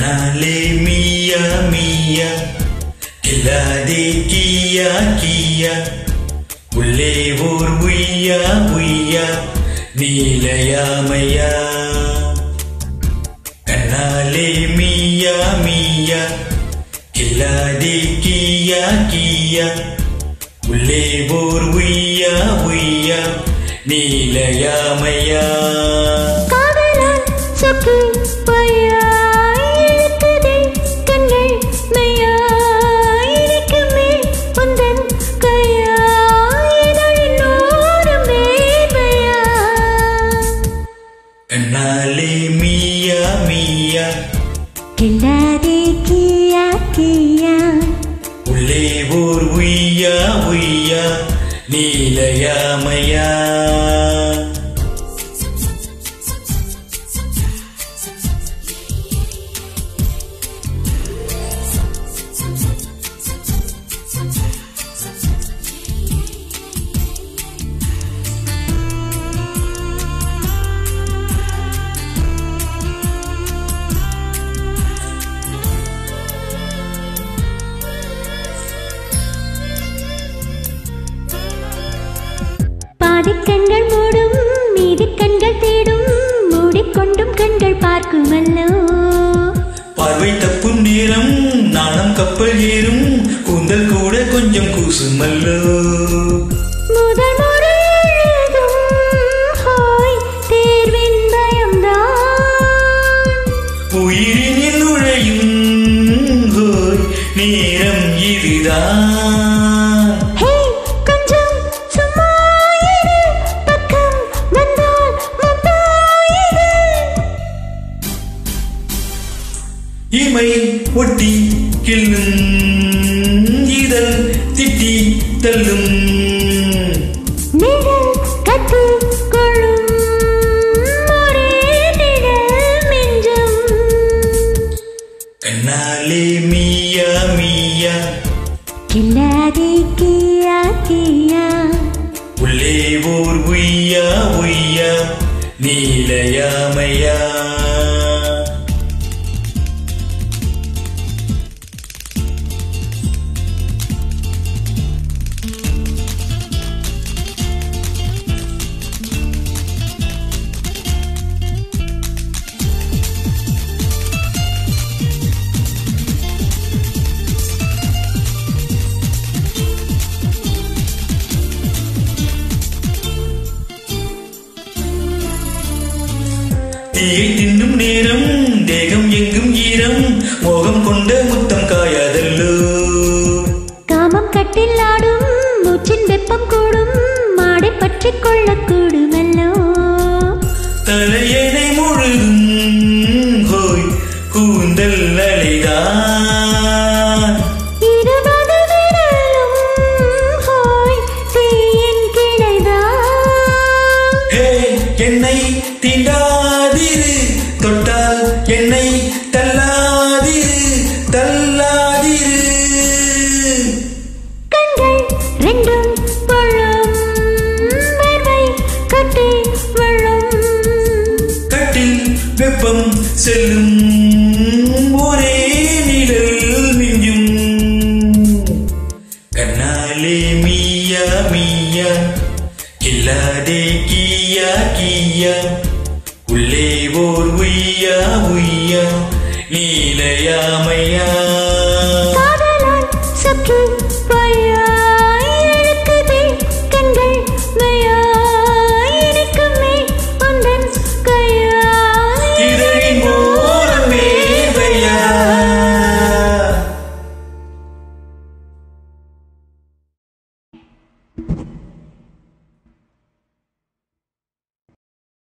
கண்ணாலே மியா மியா கில்லாதே கியா கியா உள்ளே ஓர் உய்யா உய்யா நீலயாமையா கண்ணாலே மியா மியா கில்லாதே கியா கியா உள்ளே ஓர் உய்யா உய்யா நீலயாமையா காதலால் சொக்கு பொய்யாய் இழுக்குதே கண்கள் மெய்யாய் இருக்குமே உந்தன் கையாய் இதழின் ஓரம் வேர்வையா கண்ணாலே மியா மியா கில்லாதே கியா கியா உள்ளே ஓர் உய்யா உய்யா நீலயாமையா பாதிக் கண்கள் மூடும் மீதி கண்கள் தேடும் மூடிக்கொண்டும் கண்கள் பார்க்குமல்லோ பார்வை தப்பும் நேரம் நாணம் கப்பல் ஏறும் கூந்தல் கூட கொஞ்சம் கூசுமல்லோ முதல் முறை எழுதும் ஹாய் தேர்வின் பயம்தான் உயிரினில் நுழையும் ஹோய் நேரம் இதுதான் ஹே கொஞ்சம் சும்மா இரு பக்கம் வந்தால் முத்தாயிரு இமை ஒட்டி கிள்ளும் இதழ் திட்டி தள்ளும் நிழல் கற்றுக்கொள்ளும் ஒரே நிழல் மிஞ்சும் கண்ணாலே மியா மியா கில்லாதே கியா கியா உள்ளே ஓர் உய்யா உய்யா நீலயாமையா தீயை தின்னும் நேரம் தேகம் எங்கும் ஈரம் மோகம் கொண்ட முத்தம் காயாதல்லோ காமம் கட்டில் ஆடும் மூச்சின் வெப்பம் கூடும் மாடை பற்றி கொள்ளக்கூடுமல்லோ தலையணை முழுதும் ஹோய் கூந்தல் அலைதான் இருபது விரலும் ஹோய் தீயின் கிளைதான் ஹே என்னை தீண்டாதிரு தொட்டால் என்னை தள்ளாதிரு தள்ளாதிரு கண்கள் ரெண்டும் பொள்ளும் வேர்வை கட்டி வெள்ளம் கட்டில் வெப்பம் செல்லும் ஒரே நிழல் மிஞ்சும் கண்ணாலே மியா மியா கில்லாதே கியா கியா உள்ளே ஓர் உய்யா உய்யா நீலயாமையா காதலால்